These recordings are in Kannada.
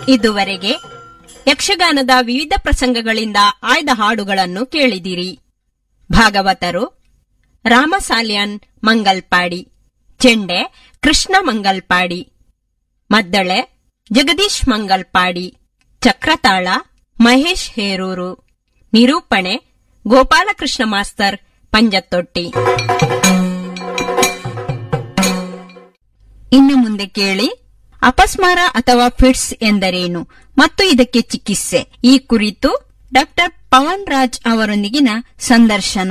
ಇದುವರೆಗೆ ಯಕ್ಷಗಾನದ ವಿವಿಧ ಪ್ರಸಂಗಗಳಿಂದ ಆಯ್ದ ಹಾಡುಗಳನ್ನು ಕೇಳಿದಿರಿ ಭಾಗವತರು ರಾಮಸಾಲ್ಯಾನ್ ಮಂಗಲ್ಪಾಡಿ ಚೆಂಡೆ ಕೃಷ್ಣ ಮಂಗಲ್ಪಾಡಿ ಮದ್ದಳೆ ಜಗದೀಶ್ ಮಂಗಲ್ಪಾಡಿ ಚಕ್ರತಾಳ ಮಹೇಶ್ ಹೇರೂರು ನಿರೂಪಣೆ ಗೋಪಾಲಕೃಷ್ಣ ಮಾಸ್ತರ್ ಪಂಜತ್ತೊಟ್ಟಿ ಇನ್ನು ಮುಂದೆ ಕೇಳಿ ಅಪಸ್ಮಾರ ಅಥವಾ ಫಿಟ್ಸ್ ಎಂದರೇನು ಮತ್ತು ಇದಕ್ಕೆ ಚಿಕಿತ್ಸೆ ಈ ಕುರಿತು ಡಾಕ್ಟರ್ ಪವನ್ ರಾಜ್ ಅವರೊಂದಿಗಿನ ಸಂದರ್ಶನ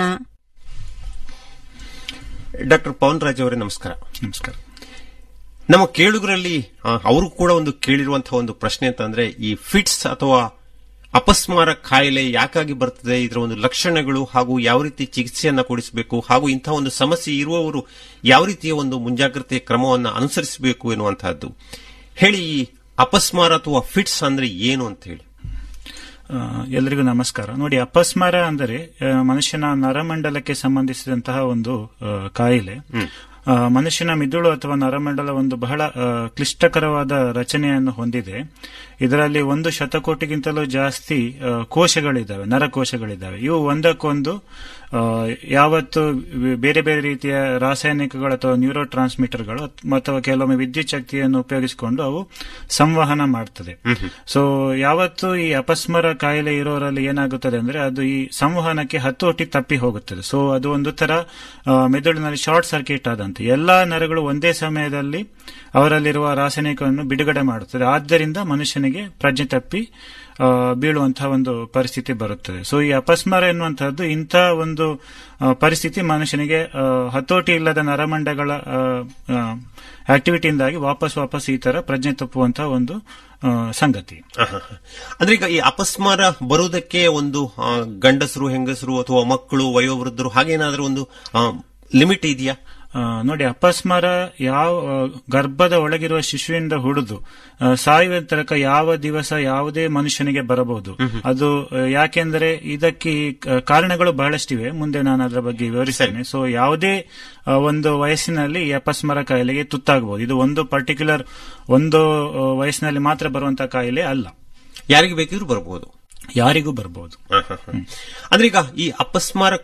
ಡಾಕ್ಟರ್ ಪವನ್ ರಾಜ್ ಅವರೇ ನಮಸ್ಕಾರ ನಮಸ್ಕಾರ ನಮ್ಮ ಕೇಳುಗರಲ್ಲಿ ಆ, ಅವರು ಕೂಡ ಒಂದು ಕೇಳಿರುವಂತಹ ಒಂದು ಪ್ರಶ್ನೆ ಅಂತಂದ್ರೆ ಈ ಫಿಟ್ಸ್ ಅಥವಾ ಅಪಸ್ಮಾರ ಕಾಯಿಲೆ ಯಾಕಾಗಿ ಬರ್ತದೆ ಇದರ ಒಂದು ಲಕ್ಷಣಗಳು ಹಾಗೂ ಯಾವ ರೀತಿ ಚಿಕಿತ್ಸೆಯನ್ನ ಕೊಡಿಸಬೇಕು ಹಾಗೂ ಇಂತಹ ಒಂದು ಸಮಸ್ಯೆ ಇರುವವರು ಯಾವ ರೀತಿಯ ಒಂದು ಮುಂಜಾಗ್ರತೆ ಕ್ರಮವನ್ನು ಅನುಸರಿಸಬೇಕು ಎನ್ನುವಂತಹದ್ದು ಹೇಳಿ ಈ ಅಪಸ್ಮಾರ ಅಥವಾ ಫಿಟ್ಸ್ ಅಂದ್ರೆ ಏನು ಅಂತ ಹೇಳಿ ಆ, ಎಲ್ರಿಗೂ ನಮಸ್ಕಾರ ನೋಡಿ ಅಪಸ್ಮಾರ ಅಂದರೆ ಆ, ಮನುಷ್ಯನ ನರಮಂಡಲಕ್ಕೆ ಸಂಬಂಧಿಸಿದಂತಹ ಒಂದು ಆ, ಕಾಯಿಲೆ ಆ, ಮನುಷ್ಯನ ಮಿದುಳು ಅಥವಾ ನರಮಂಡಲ ಒಂದು ಬಹಳ ಆ, ಕ್ಲಿಷ್ಟಕರವಾದ ರಚನೆಯನ್ನು ಹೊಂದಿದೆ ಇದರಲ್ಲಿ ಒಂದು ಶತಕೋಟಿಗಿಂತಲೂ ಜಾಸ್ತಿ ಆ, ಕೋಶಗಳಿದ್ದಾವೆ ನರಕೋಶಗಳಿದ್ದಾವೆ ಇವು ಒಂದಕ್ಕೊಂದು ಆ, ಯಾವತ್ತು ವಿ- ಬೇರೆ ಬೇರೆ ರೀತಿಯ ರಾಸಾಯನಿಕಗಳು ಅಥವಾ ನ್ಯೂರೋ ಟ್ರಾನ್ಸ್ಮಿಟರ್ಗಳು ಅಥವಾ ಕೆಲವೊಮ್ಮೆ ವಿದ್ಯುತ್ ಶಕ್ತಿಯನ್ನು ಉಪಯೋಗಿಸಿಕೊಂಡು ಅವು ಸಂವಹನ ಮಾಡ್ತದೆ ಸೊ ಯಾವತ್ತು ಈ ಅಪಸ್ಮರ ಕಾಯಿಲೆ ಇರೋರಲ್ಲಿ ಏನಾಗುತ್ತದೆ ಅಂದ್ರೆ ಅದು ಈ ಸಂವಹನಕ್ಕೆ ಹತೋಟಿ ತಪ್ಪಿ ಹೋಗುತ್ತದೆ ಸೊ ಅದು ಒಂದು ತರ ಆ, ಮೆದುಳಿನಲ್ಲಿ ಶಾರ್ಟ್ ಸರ್ಕ್ಯೂಟ್ ಆದಂತೆ ಎಲ್ಲಾ ನರಗಳು ಒಂದೇ ಸಮಯದಲ್ಲಿ ಅವರಲ್ಲಿರುವ ರಾಸಾಯನಿಕವನ್ನು ಬಿಡುಗಡೆ ಮಾಡುತ್ತದೆ ಆದ್ದರಿಂದ ಮನುಷ್ಯನಿಗೆ ಪ್ರಜ್ಞೆ ತಪ್ಪಿ ಆ, ಬೀಳುವಂತಹ ಒಂದು ಪರಿಸ್ಥಿತಿ ಬರುತ್ತದೆ ಸೊ ಈ ಅಪಸ್ಮಾರ ಎನ್ನುವಂತಹದ್ದು ಇಂಥ ಒಂದು ಆ, ಪರಿಸ್ಥಿತಿ ಮನುಷ್ಯನಿಗೆ ಆ, ಹತೋಟಿ ಇಲ್ಲದ ನರಮಂಡಗಳ ಆಕ್ಟಿವಿಟಿಯಿಂದಾಗಿ ವಾಪಸ್ ವಾಪಸ್ ಈ ತರ ಪ್ರಜ್ಞೆ ತಪ್ಪುವಂತಹ ಒಂದು ಆ, ಸಂಗತಿ ಆಹಾಹಾ. ಅಂದ್ರೆ ಈಗ ಈ ಅಪಸ್ಮಾರ ಬರುವುದಕ್ಕೆ ಒಂದು ಆ, ಗಂಡಸರು ಹೆಂಗಸರು ಅಥವಾ ಮಕ್ಕಳು ವಯೋವೃದ್ಧರು ಹಾಗೇನಾದ್ರೂ ಒಂದು ಲಿಮಿಟ್ ಇದೆಯಾ ಆ, ನೋಡಿ ಅಪಸ್ಮಾರ ಯಾವ ಆ, ಗರ್ಭದ ಒಳಗಿರುವ ಶಿಶುವಿಂದ ಹುಡಿದು ಆ, ಸಾಯುವ ತನಕ ಯಾವ ದಿವಸ ಯಾವುದೇ ಮನುಷ್ಯನಿಗೆ ಬರಬಹುದು ಅದು ಆ, ಯಾಕೆಂದರೆ ಇದಕ್ಕೆ ಈ ಕ- ಕಾರಣಗಳು ಬಹಳಷ್ಟಿವೆ ಮುಂದೆ ನಾನು ಅದರ ಬಗ್ಗೆ ವಿವರಿಸ್ತೇನೆ ಸೊ ಯಾವುದೇ ಆ, ಒಂದು ವಯಸ್ಸಿನಲ್ಲಿ ಈ ಅಪಸ್ಮಾರ ಕಾಯಿಲೆಗೆ ತುತ್ತಾಗಬಹುದು ಇದು ಒಂದು ಪರ್ಟಿಕ್ಯುಲರ್ ಒಂದು ಆ, ವಯಸ್ಸಿನಲ್ಲಿ ಮಾತ್ರ ಬರುವಂತಹ ಕಾಯಿಲೆ ಅಲ್ಲ ಯಾರಿಗೆ ಬೇಕಿದ್ರೂ ಬರಬಹುದು ಯಾರಿಗೂ ಬರಬಹುದು ಅಂದ್ರೆ ಈಗ ಈ ಅಪಸ್ಮಾರ